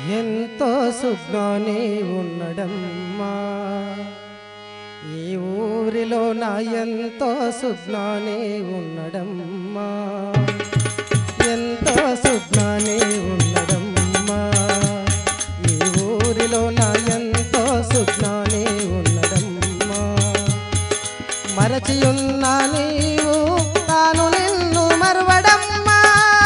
ఎంతో సుగ్గానే ఉన్నడమ్మా ఈ ఊరిలో నా ఎంతో సుగ్నానే ఉన్నడమ్మా ఎంతో సుగ్నానే ఉన్నడమ్మా ఈ ఊరిలో నా ఎంతో సుగ్నానే ఉన్నడమ్మా మరచియున్నా నీవు తాను నిన్ను మరువడమ్మా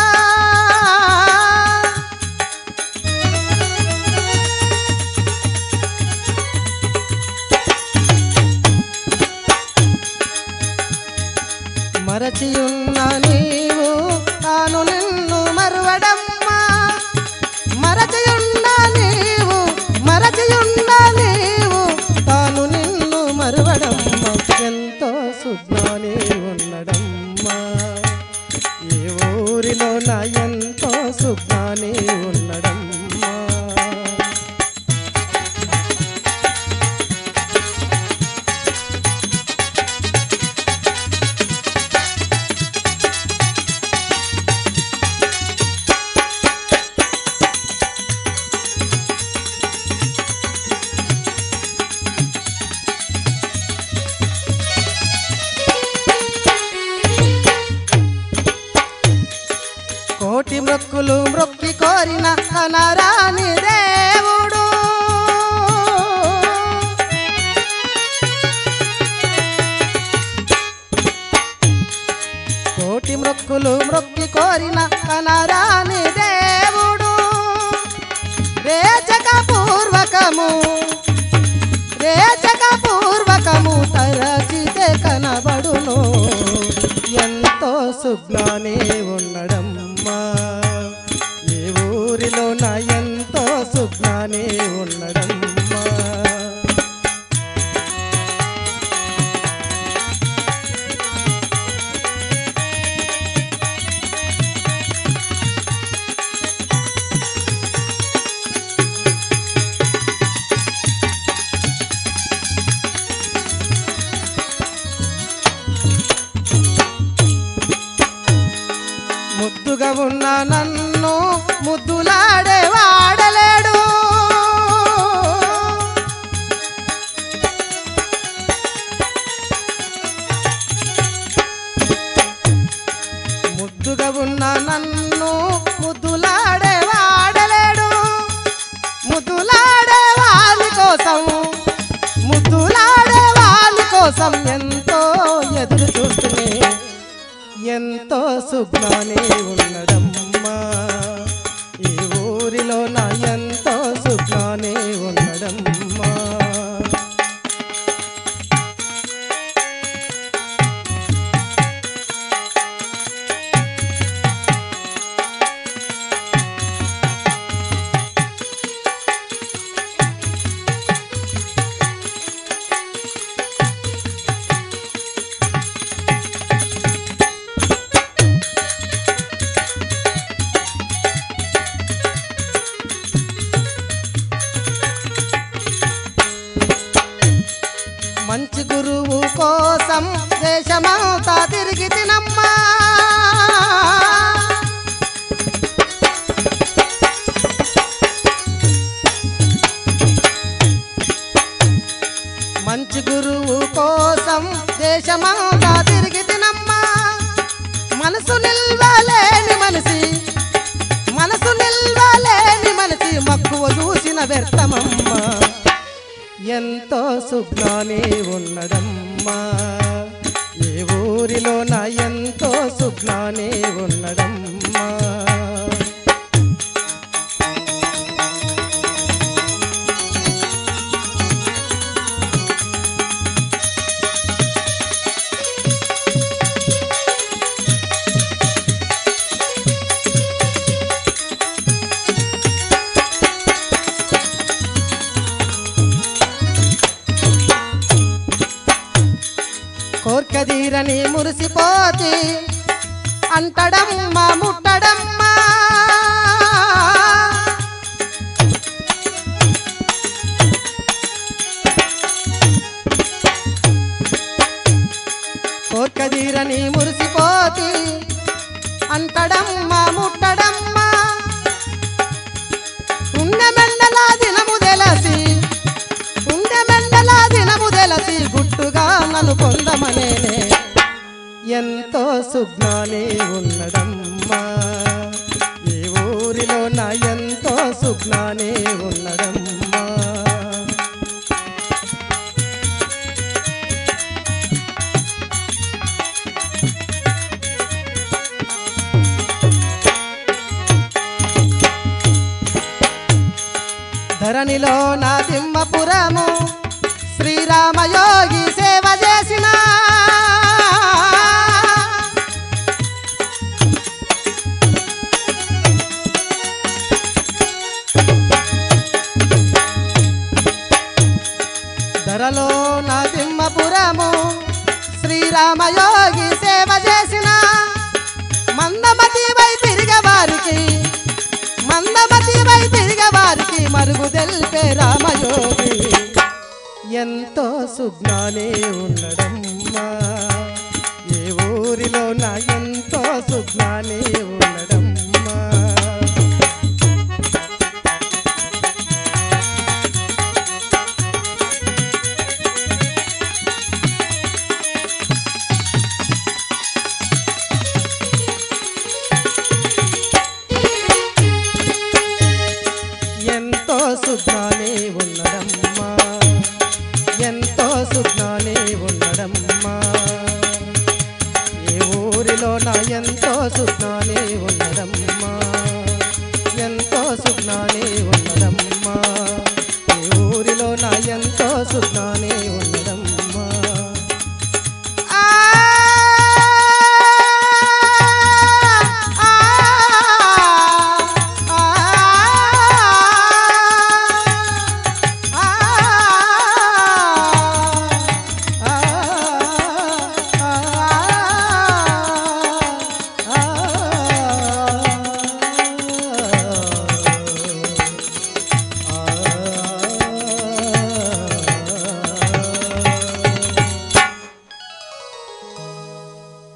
మరచియున్న నీవు తాను నిన్ను మరువడమ్మా మరచియున్న నీవు మరచియున్న నీవు తాను నిన్ను మరువడమ్మా ఎంతో సుజ్ఞాని ఉన్నడమ్మా ఈ ఊరిలో నా ఎంతో సుజ్ఞాని ఉన్నడమ్మా కోటి మృక్కులు మృక్కి కోరిన కనరాని దేవుడు కోటి మృక్కులు మృక్కి కోరిన కనరాని దేవుడు రేచక పూర్వకము రేచక పూర్వకము తరచితే కనబడును ఎంతో సుజ్ఞానే ఉండడమ్మా ఈ ఊరిలో నా ఎంతో సుజ్ఞానే ఉండడమ్మా ముద్దుగా ఉన్న నన్ను ముద్దులాడే వాడలేడు ముద్దుగా ఉన్న నన్ను ముద్దులాడే వాడలేడు ముద్దులాడే వాళ్ళ కోసం ముద్దులాడే వాళ్ళ కోసం ఎంతో ఎదురు చూస్తూనే ఎంతో సుజ్ఞానే ఉన్నడమ్మా ఈ ఊరిలో నా ఎంతో సుజ్ఞానే ఉన్నడమ్మా మంచి గురువు కోసం దేశమంతా తిరిగి తినమ్మా మంచి గురువు కోసం దేశమంతా తిరిగి తినమ్మా మనసు నిల్వలేని మనిషి మనసు నిల్వలేని మనిషి మక్కువ చూసిన వ్యర్థమమ్మా ఎంతో సుజ్ఞానే ఉన్నడమ్మా ఏ ఊరిలో నా ఎంతో సుజ్ఞానే ఉన్నడమ్మా కోర్కదీరని మురిసిపోతి అంటడమ్మా ముట్టడమ్మా కోర్కదీరని మురిసిపోతి అంటడమ్మా ముట్టడమ్మా పుణ్యమే భక్తుడుగా నన్ను పొందమనేనే ఎంతో సుజ్ఞాని ఉన్నడమ్మా ఈ ఊరిలో నా ఎంతో సుజ్ఞాని ఉన్నడమ్మా ధరణిలో నా దిమ్మపురము శ్రీరామయోగి సేవ చేసిన ధరలో నా దిమ్మపురము శ్రీరామయోగి సేవ చేసిన మందమతి వై తిరిగే వారికి మందమతి వై తిరిగే వారికి మరుగు తెలిపే రామయోగి ఎంతో సుజ్ఞాని ఉండడమ్మా ఏ ఊరిలో నా ఎంతో సుజ్ఞాని ఉండడం